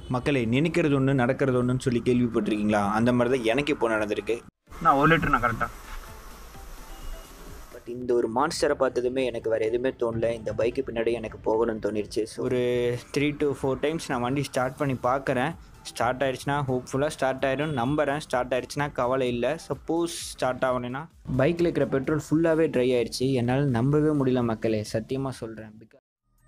மக்களே நினைக்கிறது ஒன்று நடக்கிறது ஒன்றுன்னு சொல்லி கேள்விப்பட்டிருக்கீங்களா அந்த மாதிரி தான் எனக்கு இப்போ நடந்திருக்கு நான் ஒரு லிட்டர் நான் கரெக்டாக பட் இந்த ஒரு மான்ஸ்டரை பார்த்ததுமே எனக்கு வேறு எதுவுமே தோணல இந்த பைக்கு பின்னாடி எனக்கு போகணும்னு தோணிருச்சு ஸோ ஒரு த்ரீ டு ஃபோர் டைம்ஸ் நான் வண்டி ஸ்டார்ட் பண்ணி பார்க்குறேன் ஸ்டார்ட் ஆயிடுச்சுன்னா ஹோப்ஃபுல்லாக ஸ்டார்ட் ஆயிடும் நம்புறேன் ஸ்டார்ட் ஆயிடுச்சுன்னா கவலை இல்லை சப்போஸ் ஸ்டார்ட் ஆகணும்னா பைக்கில் இருக்கிற பெட்ரோல் ஃபுல்லாகவே ட்ரை ஆயிடுச்சு என்னால் நம்பவே முடியல மக்களே சத்தியமாக சொல்கிறேன் because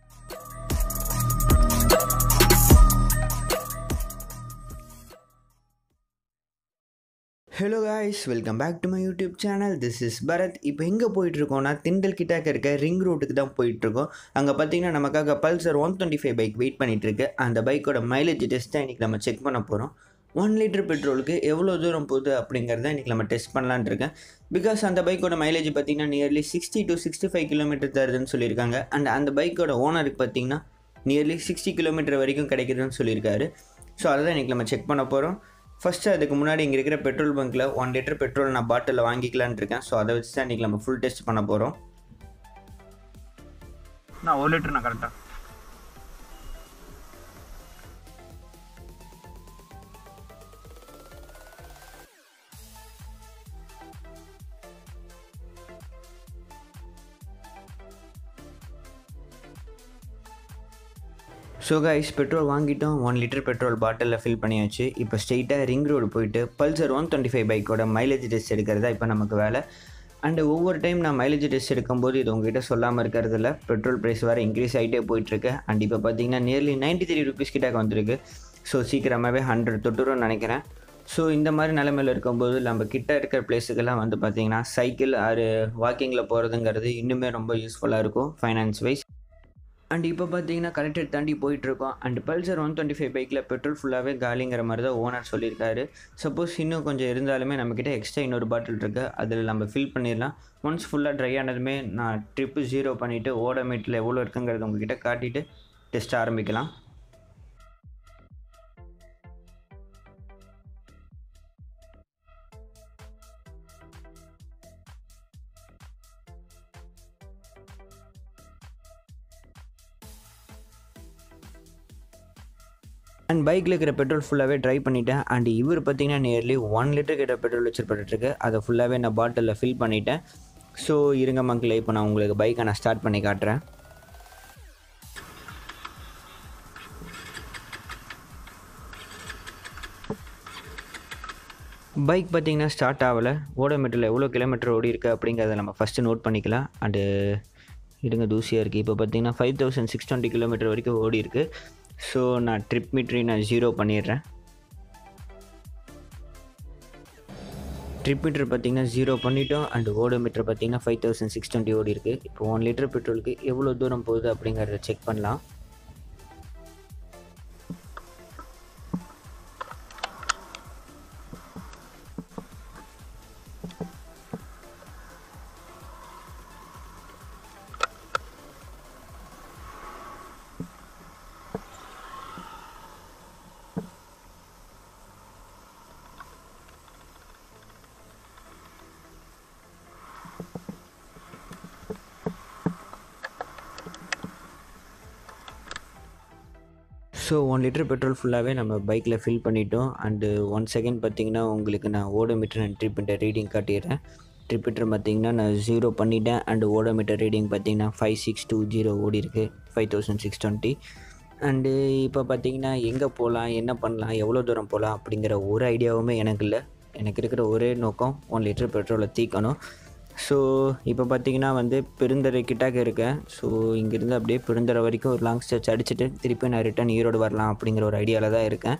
hello guys welcome back to my YouTube channel this is Bharath இப்போ எங்கே போயிட்டுருக்கோம்னா திண்டல் கிட்டாக்க இருக்க ரிங் ரோட்டுக்கு தான் போயிட்டுருக்கோம் அங்கே பார்த்தீங்கன்னா நமக்காக Pulsar one twenty five bike wait பண்ணிகிட்ருக்கு அந்த பைக்கோட மைலேஜ் டெஸ்ட் தான் இன்றைக்கி நம்ம செக் பண்ண போகிறோம் ஒன் லிட்டர் பெட்ரோலுக்கு எவ்வளோ தூரம் போகுது அப்படிங்கிறத இன்றைக்கி நம்ம டெஸ்ட் பண்ணலான்னு இருக்கேன் பிகாஸ் அந்த பைக்கோட மைலேஜ் பார்த்தீங்கன்னா nearly sixty to sixty five kilometre தருதுன்னு சொல்லியிருக்காங்க அண்ட் அந்த பைக்கோட ஓனருக்கு பார்த்தீங்கன்னா நியர்லி சிக்ஸ்டி கிலோமீட்டர் வரைக்கும் கிடைக்குதுன்னு சொல்லியிருக்காரு ஸோ அதை தான் இன்றைக்கி நம்ம செக் பண்ண போகிறோம் ஃபஸ்ட்டு அதுக்கு முன்னாடி இங்கே இருக்கிற பெட்ரோல் பங்க்கில் ஒன் லிட்டர் பெட்ரோல் நான் பாட்டிலில் வாங்கிக்கலான்னு இருக்கேன் ஸோ அதை வச்சு தான் இன்றைக்கி நம்ம ஃபுல் டெஸ்ட் பண்ண போகிறோம் நான் ஒரு லிட்டர் நான் கரெக்டாக ஸோ கைஸ் பெட்ரோல் வாங்கிட்டோம் ஒன் லிட்டர் பெட்ரோல் பாட்டிலில் ஃபில் பண்ணியாச்சு இப்போ ஸ்ட்ரெயிட்டாக ரிங் ரோடு போயிட்டு பல்சர் ஒன் டுவெண்ட்டி ஃபைவ் பைக்கோட மைலேஜ் டெஸ்ட் எடுக்கிறதா இப்போ நமக்கு வேலை அண்டு ஒவ்வொரு டைம் நான் மைலேஜ் டெஸ்ட் எடுக்கும்போது இது உங்ககிட்ட சொல்லாமல் இருக்கிறது இல்லை பெட்ரோல் ப்ரைஸ் வேறு இன்க்ரீஸ் ஆகிட்டே போயிட்டுருக்கு அண்ட் இப்போ பார்த்தீங்கன்னா நியர்லி நைன்ட்டி த்ரீ ருபீஸ் கிட்ட வந்திருக்கு ஸோ சீக்கிரமாகவே ஹண்ட்ரட் தொட்டுரும்னு நினைக்கிறேன் ஸோ இந்த மாதிரி நிலமையில் இருக்கும்போது நம்ம கிட்ட இருக்கிற பிளேஸுக்கெல்லாம் வந்து பார்த்திங்கன்னா சைக்கிள் ஆறு வாக்கிங்கில் போகிறதுங்கிறது இன்னுமே ரொம்ப யூஸ்ஃபுல்லாக இருக்கும் ஃபைனான்ஸ் வைஸ் அண்ட் இப்போ பார்த்தீங்கன்னா கலெக்டர் தாண்டி போயிட்டுருக்கோம் and Pulsar one twenty five பைக்கில் பெட்ரோல் ஃபுல்லாகவே காலிங்கிற மாதிரி தான் ஓனர் சொல்லியிருக்காரு சப்போஸ் இன்னும் கொஞ்சம் இருந்தாலுமே நம்மக்கிட்ட எக்ஸ்ட்ரா இன்னொரு பாட்டில் இருக்குது அதில் நம்ம ஃபில் பண்ணிடலாம் ஒன்ஸ் ஃபுல்லாக ட்ரை ஆனதுமே நான் ட்ரிப்பு ஜீரோ பண்ணிவிட்டு ஓடோமீட்டரில் எவ்வளோ இருக்குங்கிறத உங்ககிட்ட காட்டிட்டு டெஸ்ட் ஆரம்பிக்கலாம் அண்ட் பைக்கில் இருக்கிற பெட்ரோல் ஃபுல்லாகவே ட்ரை பண்ணிட்டேன் அண்ட் இவர் பார்த்தீங்கன்னா நியர்லி ஒன் லிட்டர் கிட்ட பெட்ரோல் வச்சுருப்பட்டுருக்கு அதை ஃபுல்லாகவே நான் பாட்டிலில் ஃபில் பண்ணிட்டேன் ஸோ இருங்க மக்களே இப்போ நான் உங்களுக்கு பைக்கை நான் ஸ்டார்ட் பண்ணி காட்டுறேன் பைக் பார்த்தீங்கன்னா ஸ்டார்ட் ஆகலை ஓடோமீட்டரில் எவ்வளோ கிலோமீட்டர் ஓடி இருக்குது அப்படிங்கிறத நம்ம ஃபஸ்ட்டு நோட் பண்ணிக்கலாம் அண்டு இருங்க தூசியாக இருக்குது இப்போ பார்த்தீங்கன்னா five thousand six twenty kilometre வரைக்கும் ஓடி இருக்குது ஸோ நான் ட்ரிப் மீட்ரி நான் ஜீரோ பண்ணிடுறேன் ட்ரிப் மீட்டர் பார்த்தீங்கன்னா ஜீரோ பண்ணிட்டோம் அண்ட் ஓடோ மீட்டர் பார்த்தீங்கன்னா ஃபைவ் தௌசண்ட் சிக்ஸ் டுவெண்ட்டி ஓடி இருக்குது இப்போ ஒன் லிட்டர் பெட்ரோலுக்கு எவ்வளோ தூரம் போகுது அப்படிங்கிறத செக் பண்ணலாம் ஸோ ஒன் லிட்டர் பெட்ரோல் ஃபுல்லாகவே நம்ம பைக்கில் ஃபில் பண்ணிட்டோம் அண்டு ஒன் செகண்ட் பார்த்தீங்கன்னா உங்களுக்கு நான் ஓடோமீட்டர் அண்ட் ட்ரிப்பிட்டர் ரீடிங் காட்டிடுறேன் ட்ரிப்பிட்டர் பார்த்தீங்கன்னா நான் ஜீரோ பண்ணிட்டேன் அண்டு ஓடோமீட்டர் ரீடிங் பார்த்தீங்கன்னா ஃபைவ் சிக்ஸ் டூ ஜீரோ ஓடி இருக்குது five thousand six twenty and இப்போ பார்த்தீங்கன்னா எங்கே போகலாம் என்ன பண்ணலாம் எவ்வளோ தூரம் போகலாம் அப்படிங்கிற ஒரு ஐடியாவுமே எனக்கு இல்லை எனக்கு இருக்கிற ஒரே நோக்கம் ஒன் லிட்டர் பெட்ரோலை தீக்கணும் ஸோ இப்போ பார்த்தீங்கன்னா வந்து பெருந்தரை கிட்டாக்க இருக்கேன் ஸோ இங்கேருந்து அப்படியே பெருந்தரை வரைக்கும் ஒரு லாங் ஸ்ட்ரெச் அடிச்சுட்டு திருப்பி நான் ரிட்டன் ஈரோடு வரலாம் அப்படிங்கிற ஒரு ஐடியாவில் தான் இருக்கேன்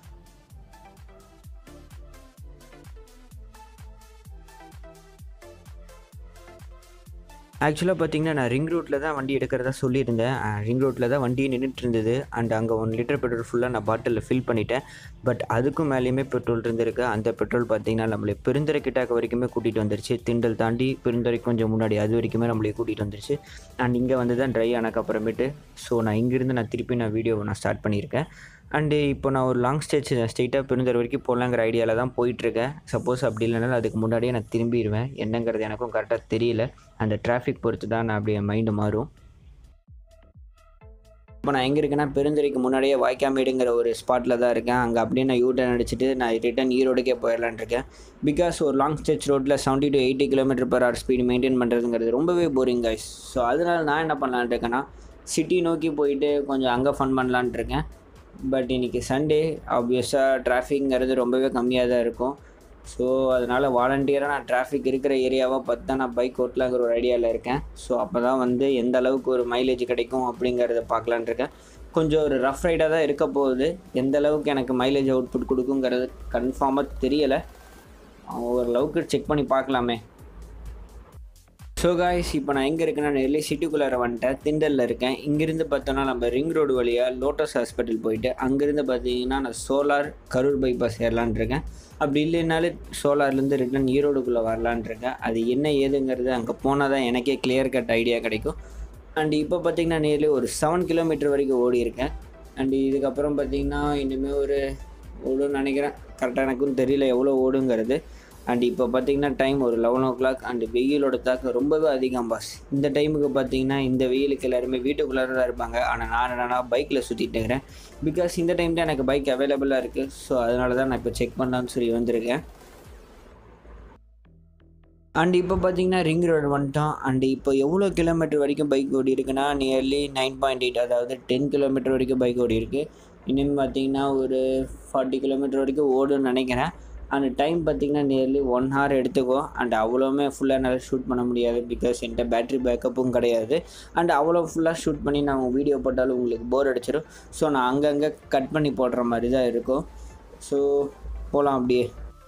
ஆக்சுவலாக பார்த்தீங்கன்னா நான் ரிங் ரோட்டில் தான் வண்டி எடுக்கிறதா சொல்லியிருந்தேன் ரிங் ரோட்டில் தான் வண்டி நின்றுட்டு இருந்தது அண்ட் அங்கே ஒன் லிட்டர் பெட்ரோல் ஃபுல்லாக நான் பாட்டிலில் ஃபில் பண்ணிட்டேன் பட் அதுக்கும் மேலேயுமே பெட்ரோல் இருந்திருக்கு அந்த பெட்ரோல் பார்த்தீங்கன்னா நம்மளை பெருந்தரை கிட்டாக்க வரைக்குமே கூட்டிகிட்டு வந்துருச்சு திண்டல் தாண்டி பெருந்தரை கொஞ்சம் முன்னாடி அது வரைக்குமே நம்மளை கூட்டிகிட்டு வந்துருச்சு அண்ட் இங்கே வந்து தான் ட்ரை ஆனக்கப்புறமேட்டு ஸோ நான் இங்கேருந்து நான் திருப்பி நான் வீடியோவை நான் ஸ்டார்ட் பண்ணியிருக்கேன் அண்டு இப்போ நான் ஒரு லாங் ஸ்டேஜ் ஸ்ட்ரெயிட்டாக பெருந்தர் வரைக்கும் போகலாங்கிற ஐடியாவில் தான் போயிட்டுருக்கேன் சப்போஸ் அப்படி இல்லைனாலும் அதுக்கு முன்னாடியே நான் திரும்பிடுவேன் என்னங்கிறது எனக்கும் கரெக்டாக தெரியல அந்த டிராஃபிக் பொறுத்து தான் நான் அப்படியே மைண்டு மாறும் இப்போ நான் எங்கே இருக்கேன்னா பெருந்துறைக்கு முன்னாடியே வாய்க்காமேடுங்கிற ஒரு ஸ்பாட்டில் தான் இருக்கேன் அங்கே அப்படியே நான் யூ டர்ன் அடிச்சுட்டு நான் ரிட்டன் ஈரோடுக்கே போயிடலான்னு இருக்கேன் பிகாஸ் ஒரு லாங் ஸ்ட்ரெச் ரோட்டில் seventy to eighty kilometre per hour speed maintain பண்ணுறதுங்கிறது ரொம்பவே போரிங் கைஸ் ஸோ அதனால் நான் என்ன பண்ணலான்னு இருக்கேன்னா சிட்டி நோக்கி போயிட்டு கொஞ்சம் அங்கே ஃபன் பண்ணலான்ட்டு இருக்கேன் பட் இன்றைக்கி சண்டே ஆப்வியஸாக டிராஃபிக்ங்கிறது ரொம்பவே கம்மியாக தான் இருக்கும் ஸோ அதனால் வாலண்டியராக நான் டிராஃபிக் இருக்கிற ஏரியாவாக பார்த்து தான் நான் பைக் ஓட்டலாங்கிற ஒரு ஐடியாவில் இருக்கேன் ஸோ அப்போ தான் வந்து எந்த அளவுக்கு ஒரு மைலேஜ் கிடைக்கும் அப்படிங்கிறத பார்க்கலான் இருக்கேன் கொஞ்சம் ஒரு ரஃப் ரைடாக தான் இருக்க போகுது எந்த அளவுக்கு எனக்கு மைலேஜ் அவுட்புட் கொடுக்குங்கிறது கன்ஃபார்மாக தெரியலை ஓரளவுக்கு செக் பண்ணி பார்க்கலாமே ஸோ காய்ஸ் இப்போ நான் எங்கே இருக்கேன்னா நெல்லை சிட்டிக்குள்ளார வந்துட்டேன் திண்டலில் இருக்கேன் இங்கேருந்து பார்த்தோன்னா நம்ம ரிங் ரோடு வழியாக லோட்டஸ் ஹாஸ்பிட்டல் போயிட்டு அங்கேருந்து பார்த்தீங்கன்னா நான் சோலார் கரூர் பைபாஸ் ஏறலான் இருக்கேன் அப்படி இல்லைனாலும் சோலார்லேருந்து ரிட்டன் ஈரோடுக்குள்ளே வரலான் இருக்கேன் அது என்ன ஏதுங்கிறது அங்கே போனால் தான் எனக்கே கிளியர் கட் ஐடியா கிடைக்கும் அண்ட் இப்போ பார்த்தீங்கன்னா நியர்லி ஒரு செவன் கிலோமீட்டர் வரைக்கும் ஓடி இருக்கேன் அண்ட் இதுக்கப்புறம் பார்த்தீங்கன்னா இனிமேல் ஒரு ஓடுன்னு நினைக்கிறேன் கரெக்டாக எனக்கும் தெரியல எவ்வளோ ஓடுங்கிறது அண்ட் இப்போ பார்த்தீங்கன்னா டைம் ஒரு லெவன் ஓ கிளாக் அண்ட் வெயிலோட தாக்கம் ரொம்பவே அதிகம் பாஸ் இந்த டைமுக்கு பார்த்தீங்கன்னா இந்த வெயிலுக்கு எல்லாருமே வீட்டுக்குள்ளார தான் இருப்பாங்க ஆனால் நான் என்னன்னா பைக்கில் சுற்றிட்டு இருக்கிறேன் பிகாஸ் இந்த டைம் தான் எனக்கு பைக் அவைலபிளாக இருக்குது ஸோ அதனால தான் நான் இப்போ செக் பண்ணலான்னு சொல்லி வந்திருக்கேன் அண்ட் இப்போ பார்த்தீங்கன்னா ரிங் ரோடு வந்துட்டோம் அண்ட் இப்போ எவ்வளோ கிலோமீட்டர் வரைக்கும் பைக் ஓடி இருக்குன்னா நியர்லி நைன் பாயிண்ட் எயிட் அதாவது டென் கிலோமீட்டர் வரைக்கும் பைக் ஓடி இருக்கு இன்னும் பார்த்தீங்கன்னா ஒரு ஃபார்ட்டி கிலோமீட்டர் வரைக்கும் ஓடுன்னு நினைக்கிறேன் அண்ட் டைம் பார்த்தீங்கன்னா நியர்லி ஒன் ஹவர் எடுத்துக்கும் அண்ட் அவ்வளோவுமே ஃபுல்லாக என்னால் ஷூட் பண்ண முடியாது பிகாஸ் என்கிட்ட பேட்ரி பேக்கப்பும் கிடையாது அண்ட் அவ்வளோ ஃபுல்லாக ஷூட் பண்ணி நான் வீடியோ போட்டாலும் உங்களுக்கு போர் அடிச்சிடும் ஸோ நான் அங்கங்கே கட் பண்ணி போடுற மாதிரி தான் இருக்கும் ஸோ போகலாம் அப்படியே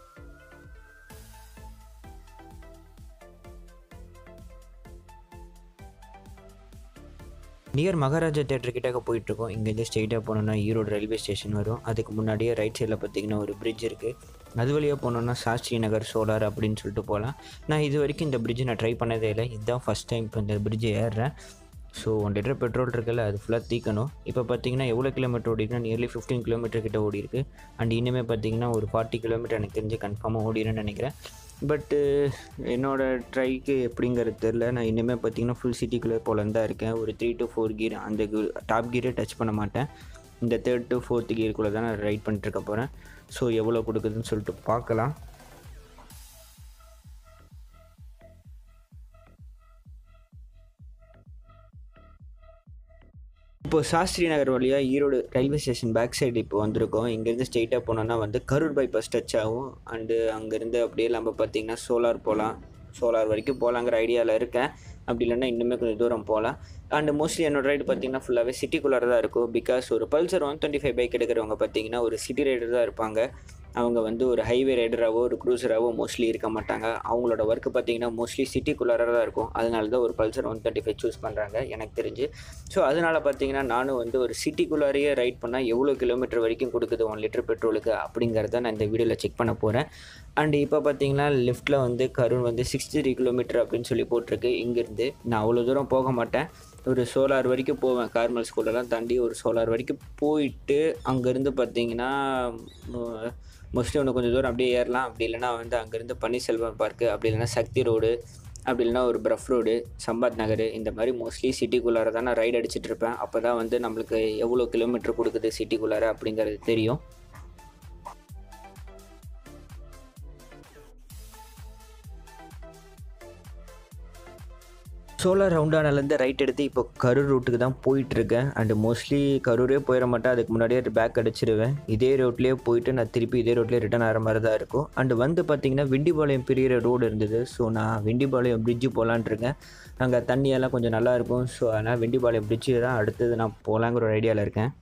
நியர் மகாராஜா தேட்டர் கிட்டக்க போயிட்டுருக்கோம் இங்கேருந்து ஸ்ட்ரெயிட்டாக போனோம்னா ஈரோடு ரயில்வே ஸ்டேஷன் வரும் அதுக்கு முன்னாடியே ரைட் சைடில் பார்த்தீங்கன்னா ஒரு பிரிட்ஜ் இருக்குது அது வழியாக போனோம்னா சாஸ்திரி நகர் சோலார் அப்படின்னு சொல்லிட்டு போகலாம் நான் இது வரைக்கும் இந்த பிரிட்ஜ் நான் ட்ரை பண்ணதே இல்லை இதுதான் ஃபஸ்ட் டைம் இப்போ இந்த பிரிட்ஜ் ஏறுறேன் ஸோ ஒன் லிட்டர் பெட்ரோல் இருக்குல்ல அது ஃபுல்லாக தீக்கணும் இப்போ பார்த்தீங்கன்னா எவ்வளோ கிலோமீட்டர் ஓடினா நியர்லி ஃபிஃப்டீன் கிலோமீட்டர் கிட்ட ஓடி இருக்கு அண்ட் இனிமேல் பார்த்தீங்கன்னா ஒரு ஃபார்ட்டி கிலோமீட்டர் எனக்கு தெரிஞ்சு கன்ஃபார்மாக ஓடிடுன்னு நினைக்கிறேன் பட்டு என்னோடய ட்ரைக்கு எப்படிங்கிறது தெரில நான் இனிமேல் பார்த்தீங்கன்னா ஃபுல் சிட்டிக்குள்ளே போலன்னு தான் இருக்கேன் ஒரு த்ரீ டு ஃபோர் கியர் அந்த டாப் கியரே டச் பண்ண மாட்டேன் இந்த தேர்ட் டு ஃபோர்த் கியருக்குள்ளே தான் நான் ரைட் பண்ணிட்டுருக்க போகிறேன் ஸோ எவ்வளோ கொடுக்குதுன்னு சொல்லிட்டு பார்க்கலாம் இப்போ சாஸ்திரி நகர் வழியாக Erode railway station back side இப்போ வந்திருக்கோம் இங்கேருந்து ஸ்ட்ரெயிட்டாக போனோன்னா வந்து கரூர் பைபாஸ் டச் ஆகும் அண்டு அங்கேருந்து அப்படியே நம்ம பார்த்தீங்கன்னா சோலார் போகலாம் சோலார் வரைக்கும் போகலாங்கிற ஐடியாவில் இருக்கேன் அப்படி இல்லைன்னா இன்னுமே கொஞ்சம் தூரம் போகலாம் அண்ட் மோஸ்ட்லி என்னோட ரைடு பார்த்தீங்கன்னா ஃபுல்லாகவே சிட்டிக்குள்ளார தான் இருக்கும் பிகாஸ் ஒரு Pulsar one twenty five bike எடுக்கிறவங்க பார்த்தீங்கன்னா ஒரு சிட்டி ரைடர் தான் இருப்பாங்க அவங்க வந்து ஒரு ஹைவே ரைடராகவோ ஒரு க்ரூசராகவோ மோஸ்ட்லி இருக்க மாட்டாங்க அவங்களோட ஒர்க்கு பார்த்தீங்கன்னா மோஸ்ட்லி சிட்டிக்குள்ளார தான் இருக்கும் அதனால தான் ஒரு Pulsar one thirty five choose பண்ணுறாங்க எனக்கு தெரிஞ்சு ஸோ அதனால் பார்த்தீங்கன்னா நானும் வந்து ஒரு சிட்டிக்குள்ளாரையே ரைட் பண்ணால் எவ்வளோ கிலோமீட்டர் வரைக்கும் கொடுக்குது ஒன் லிட்டர் பெட்ரோலுக்கு அப்படிங்கிறத நான் இந்த வீடியோவில் செக் பண்ண போகிறேன் அண்ட் இப்போ பார்த்தீங்கன்னா லெஃப்ட்டில் வந்து கரூர் வந்து சிக்ஸ்டி த்ரீ கிலோமீட்டர் அப்படின்னு சொல்லி போட்டிருக்கு இங்கேருந்து நான் அவ்வளோ தூரம் போக மாட்டேன் ஒரு சோலார் வரைக்கும் போவேன் கார்மல் ஸ்கூலெல்லாம் தாண்டி ஒரு சோலார் வரைக்கும் போயிட்டு அங்கேருந்து பார்த்தீங்கன்னா மோஸ்ட்லி ஒன்று கொஞ்சம் தூரம் அப்படியே ஏறலாம் அப்படி இல்லைனா வந்து அங்கேருந்து பன்னீர்செல்வம் பார்க்கு அப்படி இல்லைனா சக்தி ரோடு அப்படி இல்லைனா ஒரு பிரஃப் ரோடு சம்பாத் நகர் இந்த மாதிரி மோஸ்ட்லி சிட்டிக்குள்ளார தான் நான் ரைடு அடிச்சிட்டு இருப்பேன் அப்போ தான் வந்து நம்மளுக்கு எவ்வளோ கிலோமீட்டர் கொடுக்குது சிட்டிக்குள்ளார அப்படிங்கிறது தெரியும் சோலார் ரவுண்டானாலேருந்து ரைட் எடுத்து இப்போ கரூர் ரூட்டுக்கு தான் போயிட்டுருக்கேன் அண்டு மோஸ்ட்லி கரூரே போயிட மாட்டேன் அதுக்கு முன்னாடியே பேக் அடிச்சிருவேன் இதே ரோட்லேயே போயிட்டு நான் திருப்பி இதே ரோட்லேயே ரிட்டர்ன் ஆகிற மாதிரி தான் இருக்கும் அண்டு வந்து பார்த்தீங்கன்னா வெண்டிபாளையம் பிரியிற ரோடு இருந்தது ஸோ நான் வெண்டிபாளையம் பிரிட்ஜு போகலான் இருக்கேன் அங்கே தண்ணியெல்லாம் கொஞ்சம் நல்லா இருக்கும் ஸோ அதனால் வெண்டிபாளையம் பிரிட்ஜு தான் அடுத்தது நான் போகலாங்கிற ஒரு ஐடியாவில் இருக்கேன்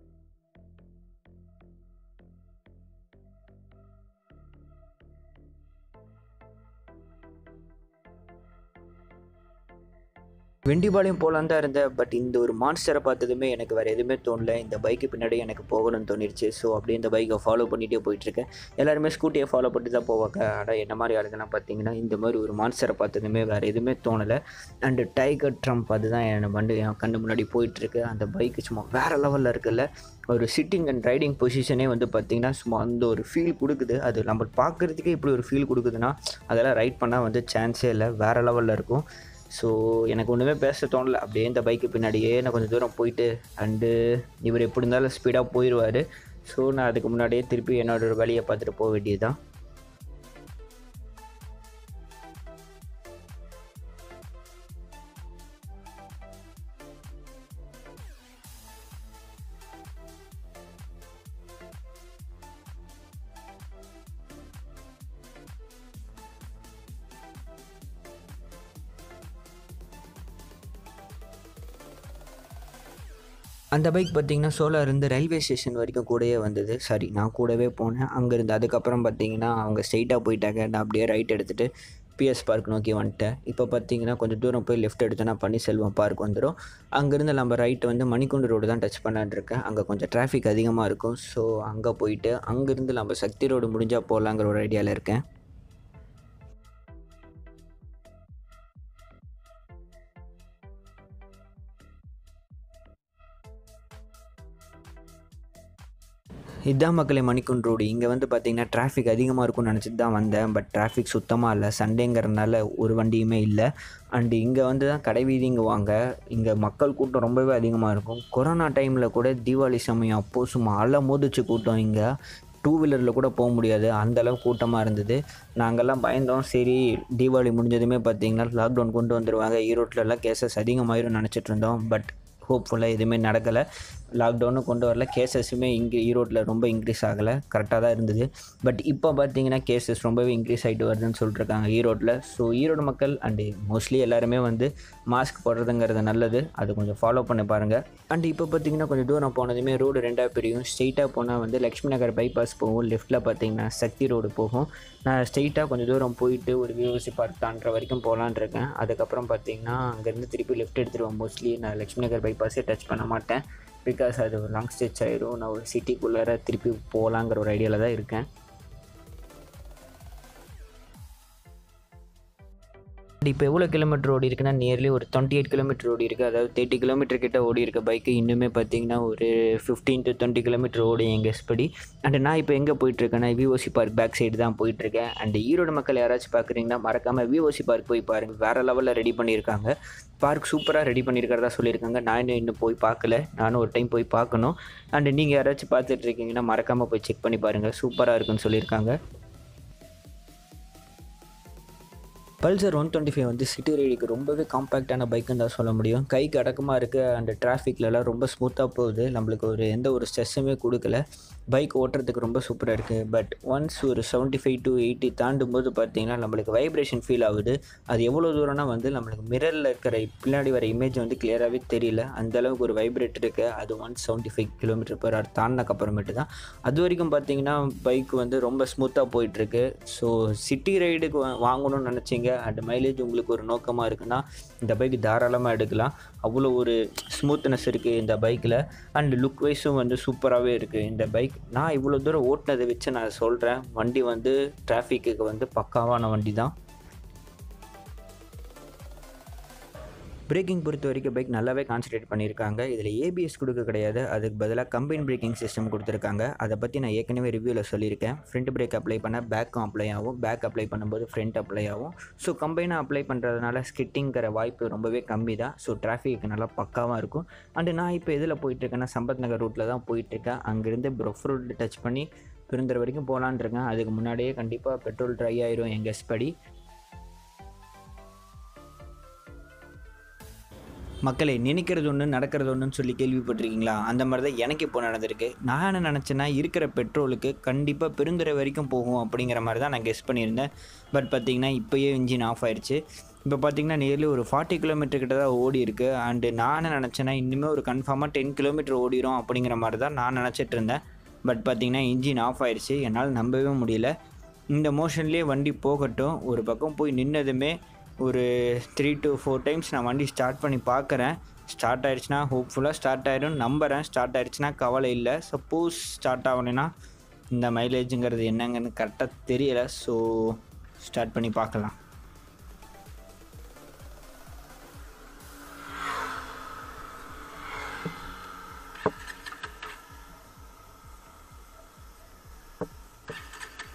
வெண்டிபாளையம் போகலான் தான் இருந்தேன் பட் இந்த ஒரு மான்ஸ்டரை பார்த்ததுமே எனக்கு வேறு எதுவுமே தோணல இந்த பைக்கு பின்னாடி எனக்கு போகணும்னு தோணிருச்சு ஸோ அப்படியே இந்த பைக்கை ஃபாலோ பண்ணிகிட்டே போயிட்டுருக்கேன் எல்லாருமே ஸ்கூட்டியை ஃபாலோ பண்ணி தான் போவாங்க ஆனால் என்ன மாதிரி ஆளுங்கெல்லாம் பார்த்தீங்கன்னா இந்த மாதிரி ஒரு மான்ஸ்டரை பார்த்ததுமே வேறு எதுவுமே தோணலை அண்டு டைகர் ட்ரம்ப் அதுதான் என் வண்டி என் கண்ணு முன்னாடி போயிட்டுருக்கு அந்த பைக்கு சும்மா வேறு லெவலில் இருக்குல்ல ஒரு சிட்டிங் அண்ட் ரைடிங் பொசிஷனே வந்து பார்த்திங்கன்னா சும்மா அந்த ஒரு ஃபீல் கொடுக்குது அது நம்ம பார்க்குறதுக்கே இப்படி ஒரு ஃபீல் கொடுக்குதுன்னா அதெல்லாம் ரைட் பண்ணால் வந்து சான்ஸே இல்லை வேறு லெவலில் இருக்கும் ஸோ எனக்கு ஒன்றுமே பேச தோணல அப்படியே இந்த பைக்கு பின்னாடியே நான் கொஞ்சம் தூரம் போயிட்டு அண்டு இவர் எப்படி இருந்தாலும் ஸ்பீடாக போயிடுவார் ஸோ நான் அதுக்கு முன்னாடியே திருப்பி என்னோட வழியை பார்த்துட்டு போக வேண்டியது தான் அந்த பைக் பார்த்தீங்கன்னா சோலார் இருந்து ரயில்வே ஸ்டேஷன் வரைக்கும் கூடயே வந்தது சாரி நான் கூடவே போனேன் அங்கேருந்து அதுக்கப்புறம் பார்த்தீங்கன்னா அவங்க ஸ்ட்ரைட்டாக போயிட்டாங்க நான் அப்படியே ரைட் எடுத்துகிட்டு பிஎஸ் பார்க் நோக்கி வந்துட்டேன் இப்போ பார்த்தீங்கன்னா கொஞ்சம் தூரம் போய் லெஃப்ட் எடுத்தோன்னா பன்னீர்செல்வம் பார்க் வந்துடும் அங்கேருந்து நம்ம ரைட்டு வந்து மணிக்குண்டு ரோடு தான் டச் பண்ணலான்னு இருக்கேன் அங்கே கொஞ்சம் டிராஃபிக் அதிகமாக இருக்கும் ஸோ அங்கே போயிட்டு அங்கேருந்து நம்ம சக்தி ரோடு முடிஞ்சால் போகலாங்கிற ஒரு ஐடியாவில் இருக்கேன் இதான் மக்களே மணிக்குண்ட் ரோடு இங்கே வந்து பார்த்தீங்கன்னா டிராஃபிக் அதிகமாக இருக்கும்னு நினச்சிட்டு தான் வந்தேன் பட் டிராஃபிக் சுத்தமாக இல்லை சண்டேங்கிறதுனால ஒரு வண்டியுமே இல்லை அண்டு இங்கே வந்து தான் கடை வீதிங்க வாங்க இங்கே மக்கள் கூட்டம் ரொம்பவே அதிகமாக இருக்கும் கொரோனா டைமில் கூட தீபாவளி சமயம் அப்போது சும்மா அலை மோதிச்சு கூட்டம் இங்கே டூ வீலரில் கூட போக முடியாது அந்தளவு கூட்டமாக இருந்தது நாங்கள்லாம் பயந்தோம் சரி தீபாவளி முடிஞ்சதுமே பார்த்தீங்கன்னா லாக்டவுன் கொண்டு வந்துடுவாங்க ஈரோட்டிலலாம் கேசஸ் அதிகமாயிரும் நினச்சிட்டு இருந்தோம் பட் ஹோப்ஃபுல்லாக எதுவுமே நடக்கலை லாக்டவுனும் கொண்டு வரல கேசஸுமே இங்கே ஈரோட்டில் ரொம்ப இன்க்ரீஸ் ஆகலை கரெக்டாக தான் இருந்தது பட் இப்போ பார்த்தீங்கன்னா கேசஸ் ரொம்பவே இன்க்ரீஸ் ஆகிட்டு வருதுன்னு சொல்லிட்டுருக்காங்க ஈரோட்டில் ஸோ ஈரோடு மக்கள் அண்டு மோஸ்ட்லி எல்லாருமே வந்து மாஸ்க் போடுறதுங்கிறது நல்லது அது கொஞ்சம் ஃபாலோ பண்ணி பாருங்கள் அண்ட் இப்போ பார்த்தீங்கன்னா கொஞ்சம் தூரம் போனதுமே ரோடு ரெண்டாக பிரியும் ஸ்ட்ரெயிட்டாக போனால் வந்து லக்ஷ்மி நகர் பைபாஸ் போகும் லெஃப்ட்டில் பார்த்தீங்கன்னா சக்தி ரோடு போகும் நான் ஸ்ட்ரெயிட்டாக கொஞ்சம் தூரம் போயிட்டு ஒரு விஓசி பார்க் தாண்டுற வரைக்கும் போகலான் இருக்கேன் அதுக்கப்புறம் பார்த்தீங்கன்னா அங்கேருந்து திருப்பி லெஃப்ட் எடுத்துருவேன் மோஸ்ட்லி நான் லக்ஷ்மி நகர் பைபாஸே டச் பண்ண மாட்டேன் பிகாஸ் அது ஒரு லாங் ஸ்டெச் ஆயிரும் நான் ஒரு சிட்டிக்குள்ளார திருப்பி போகலாங்கிற ஒரு ஐடியாவில் தான் இருக்கேன் இப்போ எவ்வளோ கிலோமீட்டர் ஓடி இருக்குன்னா நியர்லி ஒரு டுவெண்ட்டி எயிட் கிலோமீட்டர் ஓடி இருக்குது அதாவது தேர்ட்டி கிலோமீட்டர் கிட்ட ஓடி இருக்க பைக்கு இன்னுமே பார்த்தீங்கன்னா ஒரு ஃபிஃப்டீன் டு டுவெண்ட்டி கிலோமீட்டர் ஓடி எங்கள் எஸ்படி அண்ட் நான் இப்போ எங்கே போயிட்டுருக்கேன்னா விஓசி பார்க் பேக் சைடு தான் போயிட்டுருக்கேன் அண்ட் ஈரோடு மக்கள் யாராச்சும் பார்க்குறீங்கன்னா மறக்காமல் விஓசி பார்க் போய் பாருங்கள் வேறு லெவலில் ரெடி பண்ணியிருக்காங்க பார்க் சூப்பராக ரெடி பண்ணியிருக்கிறதா சொல்லியிருக்காங்க நான் இன்னும் இன்னும் போய் பார்க்கல நானும் ஒரு டைம் போய் பார்க்கணும் அண்ட் நீங்கள் யாராச்சும் பார்த்துட்டு இருக்கீங்கன்னா மறக்காமல் போய் செக் பண்ணி பாருங்கள் சூப்பராக இருக்குன்னு சொல்லியிருக்காங்க பல்சர் ஒன் டுவெண்ட்டி ஃபைவ் வந்து சிட்டி ரைடுக்கு ரொம்பவே காம்பேக்டான பைக்குன்னு தான் சொல்ல முடியும் கைக்கு அடக்கமாக இருக்குது அண்ட் டிராஃபிக்லலாம் ரொம்ப ஸ்மூத்தாக போகுது நம்மளுக்கு ஒரு எந்த ஒரு ஸ்ட்ரெஸ்ஸுமே கொடுக்கல பைக் ஓட்டுறதுக்கு ரொம்ப சூப்பராக இருக்குது பட் ஒன்ஸ் ஒரு செவன்ட்டி ஃபைவ் டு எயிட்டி தாண்டும் போது பார்த்தீங்கன்னா நம்மளுக்கு வைப்ரேஷன் ஃபீல் ஆகுது அது எவ்வளோ தூரம்னா வந்து நம்மளுக்கு மிரரில் இருக்கிற பின்னாடி வர இமேஜ் வந்து கிளியராகவே தெரியல அந்த அளவுக்கு ஒரு வைப்ரேட் இருக்குது அது one seventy five kilometre per hour தாண்டினக்கு அப்புறமேட்டு தான் அது வரைக்கும் பார்த்தீங்கன்னா பைக் வந்து ரொம்ப ஸ்மூத்தாக போயிட்டுருக்கு ஸோ சிட்டி ரைடுக்கு வாங்கணும்னு நினச்சிங்க அண்ட் மைலேஜ் உங்களுக்கு ஒரு நோக்கமாக இருக்குன்னா இந்த பைக் தாராளமாக எடுக்கலாம் அவ்வளோ ஒரு ஸ்மூத்னஸ் இருக்குது இந்த பைக்கில் அண்ட் லுக் வைஸும் வந்து சூப்பராகவே இருக்குது இந்த பைக் நான் இவ்வளோ தூரம் ஓட்டினதை வச்சு நான் சொல்கிறேன் வண்டி வந்து டிராஃபிக்கு வந்து பக்காவான வண்டி தான் பிரேக்கிங் பொறுத்த வரைக்கும் பைக் நல்லாவே கான்சன்ட்ரேட் பண்ணியிருக்காங்க இதில் ஏபிஎஸ் கொடுக்க கிடையாது அதுக்கு பதிலாக கம்பைன் பிரேக்கிங் சிஸ்டம் கொடுத்துருக்காங்க அதை பற்றி நான் ஏற்கனவே ரிவ்யூவில் சொல்லியிருக்கேன் ஃப்ரண்ட் பிரேக் அப்ளை பண்ண பேக்கும் அப்ளை ஆகும் பேக் அப்ளை பண்ணும்போது ஃப்ரண்ட் அப்ளை ஆகும் ஸோ கம்பைனாக அப்ளை பண்ணுறதுனால ஸ்கிட்டிங்கிற வாய்ப்பு ரொம்பவே கம்மி தான் ஸோ டிராஃபிக் நல்லா பக்காவாக இருக்கும் அண்டு நான் இப்போ எதில் போயிட்டுருக்கேன்னா சம்பத் நகர் ரூட்டில் தான் போயிட்டுருக்கேன் அங்கேருந்து ப்ரொஃப் ரோடு டச் பண்ணி பெருந்தர வரைக்கும் போகலான் இருக்கேன் அதுக்கு முன்னாடியே கண்டிப்பாக பெட்ரோல் ட்ரை ஆயிரும் எங்கள் எஸ்படி மக்களை நினைக்கிறது ஒன்று நடக்கிறது ஒன்றுன்னு சொல்லி கேள்விப்பட்டிருக்கீங்களா அந்த மாதிரி தான் எனக்கு இப்போ நடந்திருக்கு நான் என்ன நினச்சேன்னா இருக்கிற பெட்ரோலுக்கு கண்டிப்பாக பெருந்துறை வரைக்கும் போகும் அப்படிங்கிற மாதிரி தான் நான் கெஸ் பண்ணியிருந்தேன் பட் பார்த்திங்கன்னா இப்போயே இன்ஜின் ஆஃப் ஆயிடுச்சு இப்போ பார்த்தீங்கன்னா நியர்லி ஒரு ஃபார்ட்டி கிலோமீட்டர் கிட்ட தான் ஓடி இருக்கு அண்டு நான் என்ன நினச்சேன்னா இன்னுமே ஒரு கன்ஃபார்மாக டென் கிலோமீட்டர் ஓடிடும் அப்படிங்கிற மாதிரி தான் நான் நினச்சிட்டு இருந்தேன் பட் பார்த்திங்கன்னா இன்ஜின் ஆஃப் ஆயிடுச்சு என்னால் நம்பவே முடியல இந்த மோஷன்லேயே வண்டி போகட்டும் ஒரு பக்கம் போய் நின்னதுமே ஒரு த்ரீ டு ஃபோர் டைம்ஸ் நான் வண்டி ஸ்டார்ட் பண்ணி பார்க்குறேன் ஸ்டார்ட் ஆயிடுச்சுன்னா ஹோப்ஃபுல்லாக ஸ்டார்ட் ஆயிடும் நம்புகிறேன் ஸ்டார்ட் ஆயிடுச்சுன்னா கவலை இல்லை சப்போஸ் ஸ்டார்ட் ஆகலைன்னா இந்த மைலேஜுங்கிறது என்னங்கன்னு கரெக்டாக தெரியலை ஸோ ஸ்டார்ட் பண்ணி பார்க்கலாம்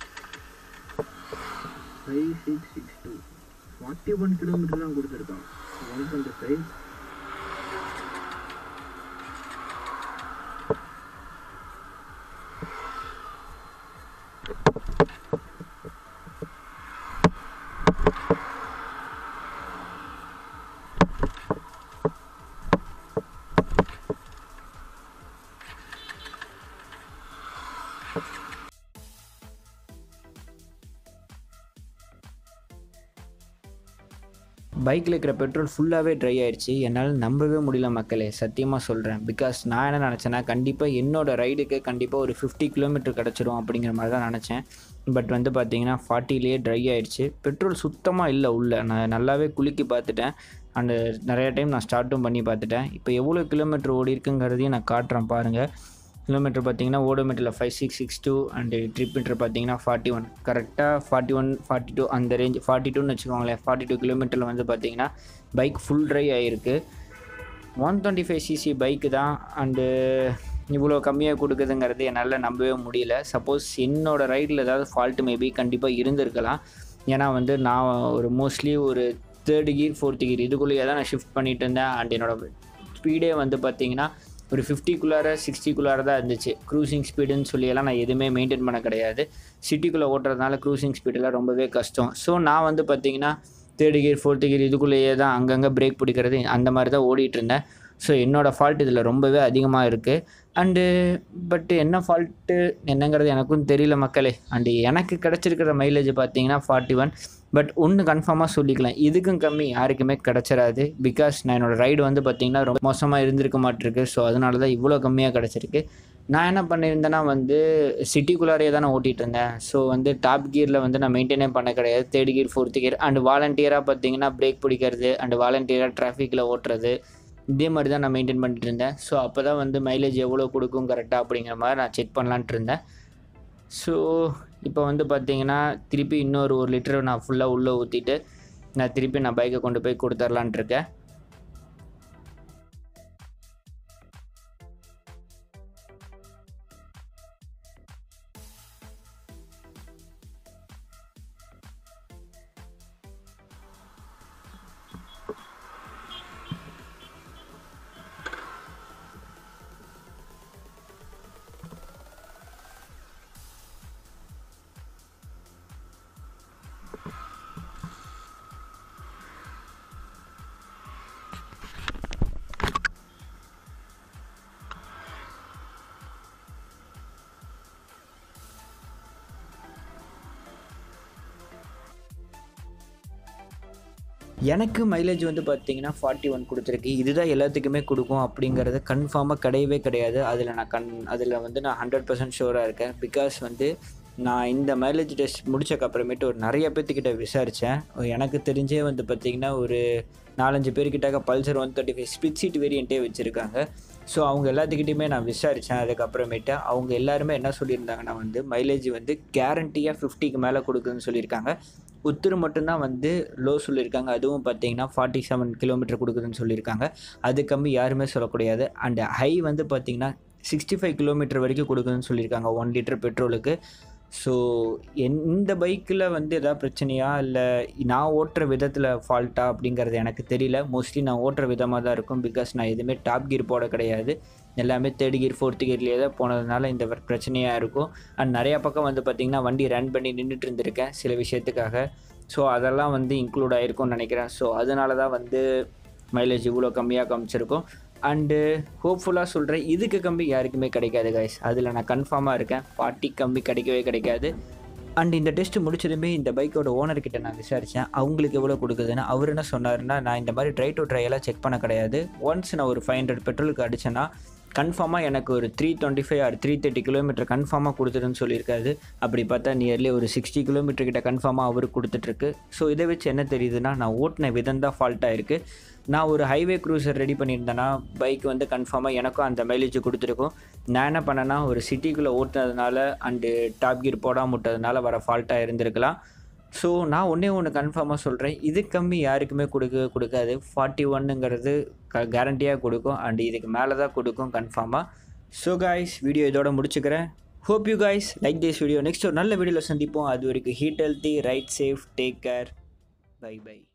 five six six two forty one kilometre தான் கொடுத்துருக்கான் ஒன் டுவெண்ட்டி ஃபைவ் பைக்கில் இருக்கிற பெட்ரோல் ஃபுல்லாகவே ட்ரை ஆயிடுச்சு என்னால் நம்பவே முடியல மக்களே சத்தியமாக சொல்கிறேன் பிகாஸ் நான் என்ன நினச்சேன்னா கண்டிப்பாக என்னோட ரைடுக்கு கண்டிப்பாக ஒரு ஃபிஃப்டி கிலோமீட்டர் கிடச்சிரும் அப்படிங்கிற மாதிரி தான் நினச்சேன் பட் வந்து பார்த்தீங்கன்னா ஃபார்ட்டிலேயே ட்ரை ஆயிடுச்சு பெட்ரோல் சுத்தமாக இல்லை உள்ள நான் நல்லாவே குலுக்கி பார்த்துட்டேன் அண்டு நிறைய டைம் நான் ஸ்டார்ட்டும் பண்ணி பார்த்துட்டேன் இப்போ எவ்வளோ கிலோமீட்டர் ஓடி இருக்குங்கிறதையும் நான் காட்டுறேன் பாருங்கள் கிலோமீட்டர் பார்த்தீங்கன்னா ஓடோமீட்டரில் five six six two and trip meter பார்த்தீங்கன்னா ஃபார்ட்டி ஒன் கரெக்டாக ஃபார்ட்டி ஒன் ஃபார்ட்டி டூ அந்த ரேஞ்ச் ஃபார்ட்டி டூன்னு வச்சுக்கோங்களேன் ஃபார்ட்டி டூ கிலோமீட்டரில் வந்து பார்த்தீங்கன்னா பைக் ஃபுல் ட்ரை ஆகிருக்கு one twenty five CC bike தான் அண்டு இவ்வளோ கம்மியாக கொடுக்குதுங்கிறது என்னால் நம்பவே முடியல சப்போஸ் என்னோட ரைடில் ஏதாவது ஃபால்ட்டு மேபி கண்டிப்பாக இருந்திருக்கலாம் ஏன்னா வந்து நான் ஒரு மோஸ்ட்லி ஒரு தேர்டு கீர் ஃபோர்த்து கீர் இதுக்குள்ளேயே தான் நான் ஷிஃப்ட் பண்ணிட்டு இருந்தேன் அண்ட் என்னோடய ஸ்பீடே வந்து பார்த்தீங்கன்னா ஒரு ஃபிஃப்டிக்குள்ளார சிக்ஸ்டிக்குள்ளார தான் இருந்துச்சு க்ரூசிங் ஸ்பீடுன்னு சொல்லியெல்லாம் நான் எதுவுமே மெயின்டைன் பண்ண கிடையாது சிட்டிக்குள்ளே ஓட்டுறதுனால க்ரூசிங் ஸ்பீடெல்லாம் ரொம்பவே கஷ்டம் ஸோ நான் வந்து பார்த்தீங்கன்னா தேர்டு கியர் ஃபோர்த்து கியர் இதுக்குள்ளேயே தான் அங்கங்கே பிரேக் பிடிக்கிறது அந்த மாதிரி தான் ஓடிட்டு இருந்தேன் ஸோ என்னோடய ஃபால்ட் இதில் ரொம்பவே அதிகமாக இருக்குது அண்டு பட் என்ன ஃபால்ட்டு என்னங்கிறது எனக்கும் தெரியல மக்களே அண்டு எனக்கு கிடச்சிருக்கிற மைலேஜ் பார்த்தீங்கன்னா ஃபார்ட்டி ஒன் பட் ஒன்று கன்ஃபார்மாக சொல்லிக்கலாம் இதுக்கும் கம்மி யாருக்குமே கிடச்சிடாது பிகாஸ் நான் என்னோடய ரைடு வந்து பார்த்திங்கன்னா ரொம்ப மோசமாக இருந்திருக்க மாட்டிருக்கு ஸோ அதனால தான் இவ்வளோ கம்மியாக கிடச்சிருக்கு நான் என்ன பண்ணியிருந்தேன்னா வந்து சிட்டிக்குள்ளாரே தான் நான் ஓட்டிகிட்டு இருந்தேன் ஸோ வந்து டாப் கியரில் வந்து நான் மெயின்டைனே பண்ண கிடையாது third gear fourth gear and வாலண்டியராக பார்த்தீங்கன்னா பிரேக் பிடிக்கிறது அண்ட் வாலண்டியராக டிராஃபிக்கில் ஓட்டுறது இதே மாதிரி தான் நான் மெயின்டைன் பண்ணிட்டு இருந்தேன் ஸோ அப்போ தான் வந்து மைலேஜ் எவ்வளோ கொடுக்கும் கரெக்டாக அப்படிங்கிற மாதிரி நான் செக் பண்ணலான்ட்டு இருந்தேன் ஸோ இப்போ வந்து பார்த்தீங்கன்னா திருப்பி இன்னொரு ஒரு லிட்டர் நான் ஃபுல்லாக உள்ளே ஊற்றிட்டு நான் திருப்பி நான் பைக்கை கொண்டு போய் கொடுத்துர்லான்ட்டு இருக்கேன் எனக்கு மைலேஜ் வந்து பார்த்தீங்கன்னா ஃபார்ட்டி ஒன் கொடுத்துருக்கு இதுதான் எல்லாத்துக்குமே கொடுக்கும் அப்படிங்கிறது கன்ஃபார்மாக கிடையவே கிடையாது அதில் நான் கண் அதில் வந்து நான் ஹண்ட்ரட் பர்சன்ட் ஷூராக இருக்கேன் பிகாஸ் வந்து நான் இந்த மைலேஜ் டெஸ்ட் முடிச்சக்கு அப்புறமேட்டு ஒரு நிறைய பேர்த்துக்கிட்ட விசாரித்தேன் எனக்கு தெரிஞ்சே வந்து பார்த்திங்கன்னா ஒரு நாலஞ்சு பேர்கிட்டாக்க Pulsar one thirty five split seat வேரியண்ட்டே வச்சுருக்காங்க ஸோ அவங்க எல்லாத்துக்கிட்டையுமே நான் விசாரித்தேன் அதுக்கப்புறமேட்டு அவங்க எல்லாருமே என்ன சொல்லியிருந்தாங்கன்னா வந்து மைலேஜ் வந்து கேரண்டியாக ஃபிஃப்டிக்கு மேலே கொடுக்குதுன்னு சொல்லியிருக்காங்க உத்தர் மட்டும்தான் வந்து லோ சொல்லியிருக்காங்க அதுவும் பார்த்தீங்கன்னா ஃபார்ட்டி செவன் கிலோமீட்டர் கொடுக்குதுன்னு சொல்லியிருக்காங்க அது கம்மி யாருமே சொல்லக்கூடாது அண்ட் ஹை வந்து பார்த்தீங்கன்னா சிக்ஸ்டி ஃபைவ் கிலோமீட்டர் வரைக்கும் கொடுக்குதுன்னு சொல்லியிருக்காங்க ஒன் லிட்டர் பெட்ரோலுக்கு ஸோ என் இந்த பைக்கில் வந்து எதாவது பிரச்சனையா இல்லை நான் ஓட்டுற விதத்தில் ஃபால்ட்டா அப்படிங்கிறது எனக்கு தெரியல மோஸ்ட்லி நான் ஓட்டுற விதமாக தான் இருக்கும் பிகாஸ் நான் எதுவுமே டாப் கீர் போட கிடையாது எல்லாமே தேர்ட் கீர் ஃபோர்த்து கீர்லேயே தான் போனதுனால இந்த வ- பிரச்சனையாக இருக்கும் அண்ட் நிறையா பக்கம் வந்து பார்த்திங்கன்னா வண்டி ரன் பண்ணி நின்றுட்டு இருந்திருக்கேன் சில விஷயத்துக்காக ஸோ அதெல்லாம் வந்து இன்க்ளூட் ஆகிருக்கும்னு நினைக்கிறேன் ஸோ அதனால தான் வந்து மைலேஜ் இவ்வளோ கம்மியாக காமிச்சிருக்கும் அண்டு ஹோப்ஃபுல்லாக சொல்கிறேன் இதுக்கு கம்மி யாருக்குமே கிடைக்காது கைஸ் அதில் நான் கன்ஃபார்மாக இருக்கேன் ஃபார்ட்டி கம்மி கிடைக்கவே கிடைக்காது அண்ட் இந்த டெஸ்ட் முடிச்சதுமே இந்த பைக்கோட ஓனர்கிட்ட நான் விசாரித்தேன் அவங்களுக்கு எவ்வளோ கொடுக்குதுன்னு அவர் என்ன சொன்னாருன்னா நான் இந்த மாதிரி ட்ரை டு ட்ரையெல்லாம் செக் பண்ண கிடையாது ஒன்ஸ் நான் ஒரு ஃபைவ் ஹண்ட்ரட் பெட்ரோலுக்கு அடிச்சேன்னா கன்ஃபார்மாக எனக்கு ஒரு three twenty five or three thirty kilometre கன்ஃபார்மாக கொடுத்துருன்னு சொல்லியிருக்காரு அப்படி பார்த்தா நியர்லி ஒரு சிக்ஸ்டி கிலோமீட்டர் கிட்ட கன்ஃபார்மாக அவர் கொடுத்துட்ருக்கு ஸோ இதை வச்சு என்ன தெரியுதுன்னா நான் ஓட்டின விதம் தான் ஃபால்ட்டாக இருக்குது நான் ஒரு ஹைவே க்ரூசர் ரெடி பண்ணியிருந்தேன்னா பைக் வந்து கன்ஃபார்மாக எனக்கும் அந்த மைலேஜ் கொடுத்துருக்கும் நான் என்ன பண்ணேன்னா ஒரு சிட்டிக்குள்ளே ஓட்டினதுனால அண்டு டாப் கீர் போடாமல் விட்டதுனால வர ஃபால்ட்டாக இருந்திருக்கலாம் ஸோ நான் ஒன்றே ஒன்று கன்ஃபார்மாக சொல்கிறேன் இது கம்மி யாருக்குமே கொடுக்க கொடுக்காது ஃபார்ட்டி ஒன்னுங்கிறது க கேரண்டியாக கொடுக்கும் அண்ட் இதுக்கு மேலே தான் கொடுக்கும் கன்ஃபார்மாக ஸோ காய்ஸ் வீடியோ இதோட முடிச்சுக்கிறேன் hope you guys like this video next ஒரு நல்ல வீடியோவில் சந்திப்போம் அது வரைக்கும் eat healthy ride safe take care bye by